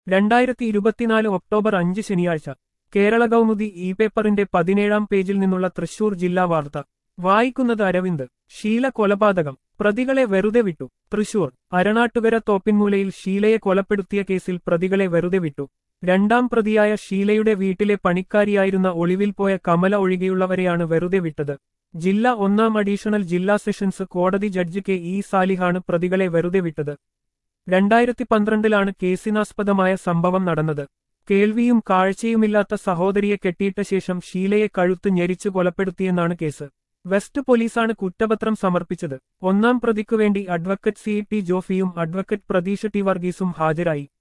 രണ്ടായിരത്തി ഇരുപത്തിനാല് ഒക്ടോബർ അഞ്ച് ശനിയാഴ്ച കേരള കൗമുദി ഇ പേപ്പറിന്റെ പതിനേഴാം പേജിൽ നിന്നുള്ള തൃശൂർ ജില്ലാ വാർത്ത വായിക്കുന്നത് അരവിന്ദ് ഷീല കൊലപാതകം പ്രതികളെ വെറുതെ വിട്ടു തൃശൂർ അരണാട്ടുകര തോപ്പിൻമൂലയിൽ ഷീലയെ കൊലപ്പെടുത്തിയ കേസിൽ പ്രതികളെ വെറുതെ വിട്ടു രണ്ടാം പ്രതിയായ ഷീലയുടെ വീട്ടിലെ പണിക്കാരിയായിരുന്ന ഒളിവിൽ പോയ കമല ഒഴികെയുള്ളവരെയാണ് വെറുതെ വിട്ടത് ജില്ലാ ഒന്നാം അഡീഷണൽ ജില്ലാ സെഷൻസ് കോടതി ജഡ്ജി കെ ഇ സാലിഹാണ് പ്രതികളെ വെറുതെ വിട്ടത് രണ്ടായിരത്തി പന്ത്രണ്ടിലാണ് കേസിനാസ്പദമായ സംഭവം നടന്നത് കേൾവിയും കാഴ്ചയുമില്ലാത്ത സഹോദരിയെ കെട്ടിയിട്ട ശേഷം ഷീലയെ കഴുത്ത് ഞെരിച്ചു കൊലപ്പെടുത്തിയെന്നാണ് കേസ് വെസ്റ്റ് പോലീസാണ് കുറ്റപത്രം സമർപ്പിച്ചത് ഒന്നാം പ്രതിക്കുവേണ്ടി അഡ്വക്കറ്റ് സി ടി ജോഫിയും അഡ്വക്കറ്റ് പ്രതീഷ് ടി വർഗീസും ഹാജരായി